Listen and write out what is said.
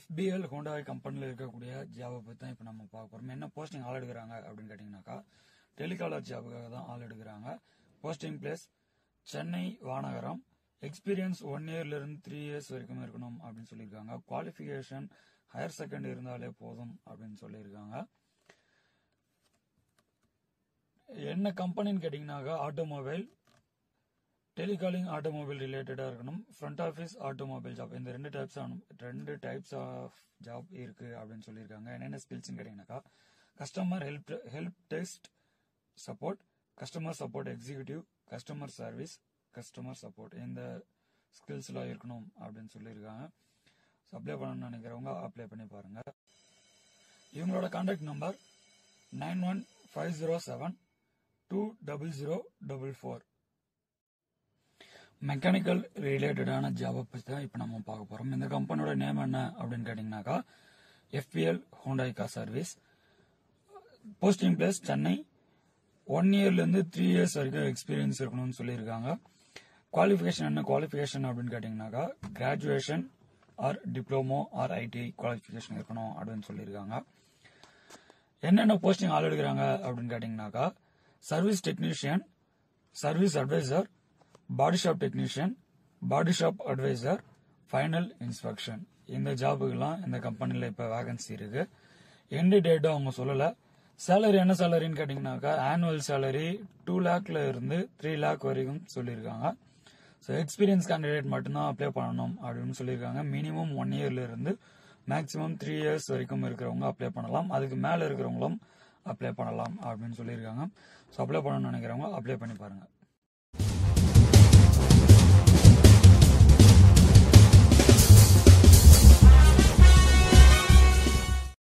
EFL Hyundai கம்பெனியில் இருக்கக்கூடிய ஜாபை பற்றி தான் இப்போ நம்ம பார்க்க போகிறோம் என்ன போஸ்டிங் ஆள் எடுக்கிறாங்க அப்படின்னு கேட்டிங்கனாக்கா டெலிகாலர் ஜாபுக்காக தான் ஆள் எடுக்கிறாங்க posting place Chennai Vanagaram experience one இயர்லேருந்து த்ரீ இயர்ஸ் வரைக்கும் இருக்கணும் அப்படின்னு சொல்லியிருக்காங்க குவாலிஃபிகேஷன் ஹையர் செகண்ட் இருந்தாலே போதும் அப்படின்னு சொல்லியிருக்காங்க என்ன கம்பெனின்னு கேட்டிங்கனாக்கா ஆட்டோமொபைல் டெலிகாலிங் ஆட்டோமொபைல் ரிலேட்டடாக இருக்கணும் ஃப்ரண்ட் ஆஃபீஸ் ஆட்டோமொபைல் ஜாப் இந்த ரெண்டு டைப்ஸ் ரெண்டு டைப்ஸ் ஆஃப் ஜாப் இருக்கு அப்படின்னு சொல்லியிருக்காங்க என்னென்ன ஸ்கில்ஸ்னு கேட்டிங்கனாக்கா customer help help desk support customer support executive customer service customer support இந்த ஸ்கில்ஸ்லாம் இருக்கணும் அப்படின்னு சொல்லியிருக்காங்க ஸோ அப்ளை பண்ணணும்னு நினைக்கிறவங்க அப்ளை பண்ணி பாருங்க இவங்களோட contact number nine one five zero seven two double zero double four mechanical ரிலேட்டடான ஜாபை பற்றி தான் இப்போ நம்ம பார்க்க போகிறோம் இந்த கம்பெனியோட நேம் என்ன அப்படின்னு கேட்டிங்கனாக்கா எஃபிஎல் ஹோண்டாய்கா service posting place Chennai one இயர்லேருந்து த்ரீ இயர்ஸ் வரைக்கும் எக்ஸ்பீரியன்ஸ் இருக்கணும்னு சொல்லியிருக்காங்க குவாலிஃபிகேஷன் என்ன குவாலிஃபிகேஷன் அப்படின்னு கேட்டிங்கனாக்கா graduation or diploma or ITI qualification இருக்கணும் அப்படின்னு சொல்லியிருக்காங்க என்னென்ன போஸ்டிங் ஆள் எடுக்கிறாங்க அப்படின்னு கேட்டிங்கனாக்கா service technician service advisor body shop technician body shop advisor final inspection இந்த ஜாபுக்கெல்லாம் இந்த கம்பெனியில் இப்போ வேகன்சி இருக்கு எண்டு டேட்டும் அவங்க சொல்லலை சேலரி என்ன சேலரின்னு கேட்டிங்கனாக்கா ஆனுவல் சேலரி டூ லேக்ல இருந்து த்ரீ லேக் வரைக்கும் சொல்லியிருக்காங்க ஸோ எக்ஸ்பீரியன்ஸ் கேண்டிடேட் மட்டும்தான் அப்ளை பண்ணணும் அப்படின்னு சொல்லியிருக்காங்க மினிமம் ஒன் இயர்ல இருந்து மேக்ஸிமம் த்ரீ இயர்ஸ் வரைக்கும் இருக்கிறவங்க அப்ளை பண்ணலாம் அதுக்கு மேலே இருக்கிறவங்களும் அப்ளை பண்ணலாம் அப்படின்னு சொல்லியிருக்காங்க ஸோ அப்ளை பண்ணணும்னு நினைக்கிறவங்க அப்ளை பண்ணி பாருங்க